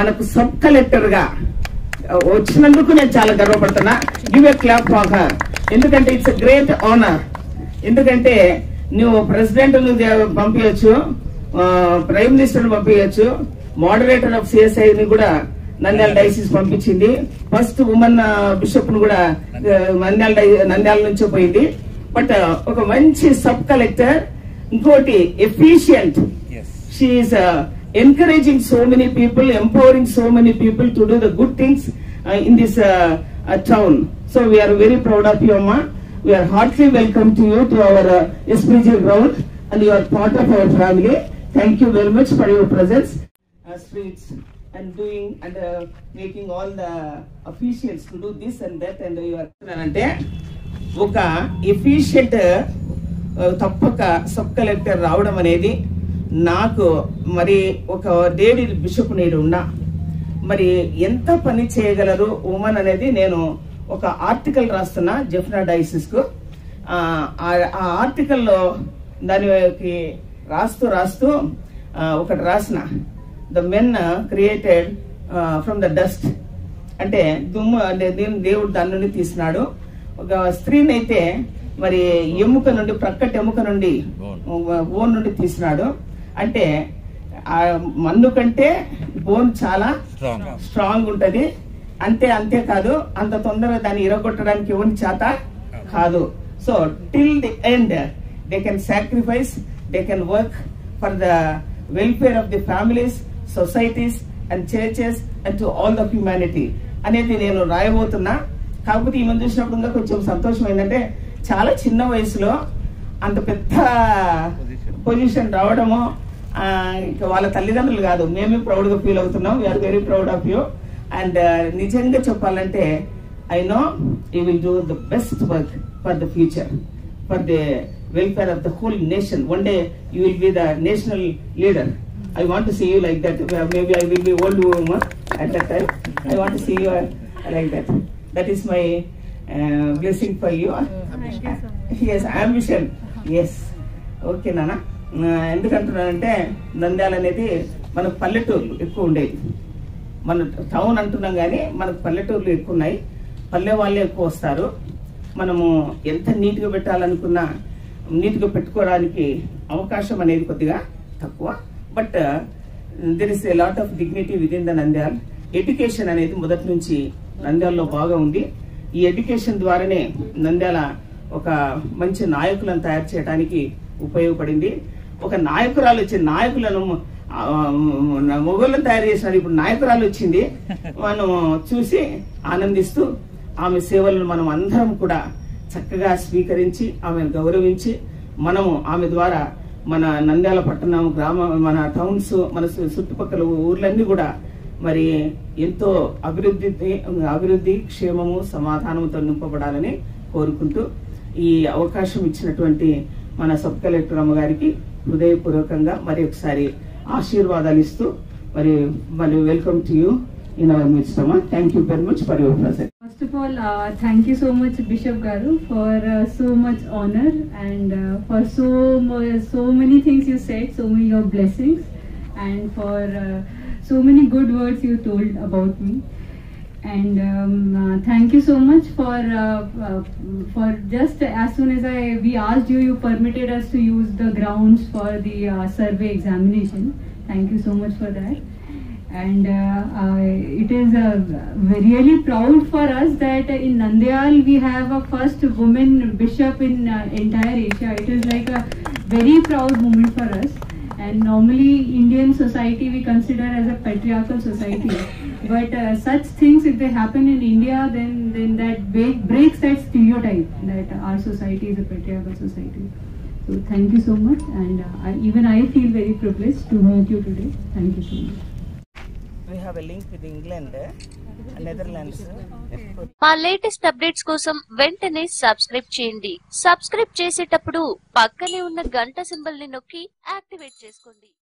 మనకు sub collector గా వచ్చినందుకు నేను చాలా గర్వపడుతున్నా give a clap for her ఎందుకంటే ఇట్స్ గ్రేట్ ఆనర్ ఎందుకంటే నువ్వు ప్రెసిడెంట్ పంపించచ్చు ప్రైమ్ మినిస్టర్ పంపించచ్చు మోడరేటర్ ఆఫ్ సిఎస్ఐ ని కూడా నంద్యాల డైసిస్ పంపించింది ఫస్ట్ ఉమెన్ బిషప్ ను కూడా ఆ, నంద్యాల డై- నంద్యాల నుంచే పోయింది బట్ ఒక మంచి సబ్ కలెక్టర్ ఇంకోటి efficient she is uh, encouraging so many people, empowering so many people to do the good things uh, in this uh, uh, town. So we are very proud of you, Amma. We are heartily welcome to you to our uh, SPG ground, and you are part of our family. Thank you very much for your presence. Uh, streets and doing and uh, making all the officials to do this and that and you are అంటే ఒక efficient తప్పక sub collector రావడం అనేది నాకు మరి ఒక lady bishop నేను ఉన్నా మరి ఎంత పని చేయగలరు ఉమెన్ అనేది నేను ఒక ఆర్టికల్ రాస్తున్నా జెఫ్నా డైసిస్ కు ఆ ఆ ఆర్టికల్లో దానికి రాస్తూ రాస్తూ ఆ, ఒకటి రాసిన the men created from the dust అంటే దుమ్ము అంటే దేవుని దేవుడు దాని నుండి తీసినాడు ఒక స్త్రీని అయితే మరి ఎముక నుండి ప్రక్కటి ఎముక నుండి బోన్ నుండి తీసినాడు అంటే ఆ మన్ను కంటే బోన్ చాలా స్ట్రాంగ్ ఉంటది అంతే అంతే కాదు అంత తొందరగా దాన్ని ఇరగొట్టడానికి ఎవరి చేత కాదు so till the end they can sacrifice they can work for the welfare of the families societies and churches and to all the humanity అనేది నేను రాయబోతున్నా కాకపోతే ఈ మంది చూసినప్పుడు ఇంకా కొంచెం సంతోషం ఏంటంటే చాలా చిన్న వయసులో అంత పెద్ద పొజిషన్ రావడము ఆ, ఇంకా వాళ్ళ తల్లిదండ్రులు కాదు మేమే ప్రౌడ్ గా ఫీల్ అవుతున్నాం we are very proud of you and నిజంగా చెప్పాలంటే I know you will do the best work for the future for the welfare of the whole nation one day you will be the national leader I want to see you like that maybe I will be old woman at that time I want to see you uh, like that. That is my uh, blessing for you. Yes, ambition. Yes. Okay నాన్న ఆ, ఎందుకంటున్నానంటే నంద్యాల అనేది మనకు పల్లెటూర్లు ఎక్కువ ఉండేది మన town అంటున్నాం కానీ మనకు పల్లెటూర్లు ఎక్కువ ఉన్నాయి పల్లె వాళ్ళే ఎక్కువ వస్తారు మనము ఎంత నీట్గా పెట్టాలనుకున్నా నీట్గా పెట్టుకోవడానికి అవకాశం అనేది కొద్దిగా తక్కువ but there is a lot of dignity with in the Nandyal education అనేది మొదటి నుంచి నంద్యాలలో బాగా ఉంది ఈ ఎడ్యుకేషన్ ద్వారానే నంద్యాల ఒక మంచి నాయకులను తయారు చేయడానికి ఉపయోగపడింది ఒక నాయకురాలు వచ్చింది నాయకులను ఆ, మొగోళ్ళని తయారు చేసినారు ఇప్పుడు నాయకురాలు వచ్చింది మనం చూసి ఆనందిస్తూ ఆమె సేవలను మనం అందరం కూడా చక్కగా స్వీకరించి ఆమెను గౌరవించి మనము ఆమె ద్వారా మన నంద్యాల పట్టణం గ్రామ మన టౌన్స్ మన సు- చుట్టుపక్కల ఊర్లన్నీ కూడా మరి ఎంతో అభివృద్ధి అభివృద్ధి క్షేమము సమాధానంతో నింపబడాలని కోరుకుంటూ ఈ అవకాశం ఇచ్చినటువంటి మన సబ్ కలెక్టర్ అమ్మగారికి హృదయపూర్వకంగా మరి ఒకసారి ఆశీర్వాదాలు ఇస్తూ మరి మరి welcome to you in our midst అమ్మా thank you very much for your present First of all, uh, thank you so much, Bishop Garu, for uh, so much honor and uh, for so mo- so many things you said, so many your blessings, and for uh, so many good words you told about me. And um, uh, thank you so much for uh, uh, for just as soon as I we asked you, you permitted us to use the grounds for the uh, survey examination. Thank you so much for that and uh, uh, it is uh, really proud for us that uh, in Nandyal we have a first woman bishop in uh, entire Asia. It is like a very proud moment for us. And normally Indian society we consider as a patriarchal society, but uh, such things if they happen in India, then then that break, breaks that stereotype that our society is a patriarchal society. So thank you so much, and uh, I, even I feel very privileged to meet you today. Thank you so much. We have a link with England, Netherlands. మా latest updates కోసం వెంటనే subscribe చేయండి subscribe చేసేటప్పుడు పక్కనే ఉన్న గంట symbol ని నొక్కి యాక్టివేట్ చేసుకోండి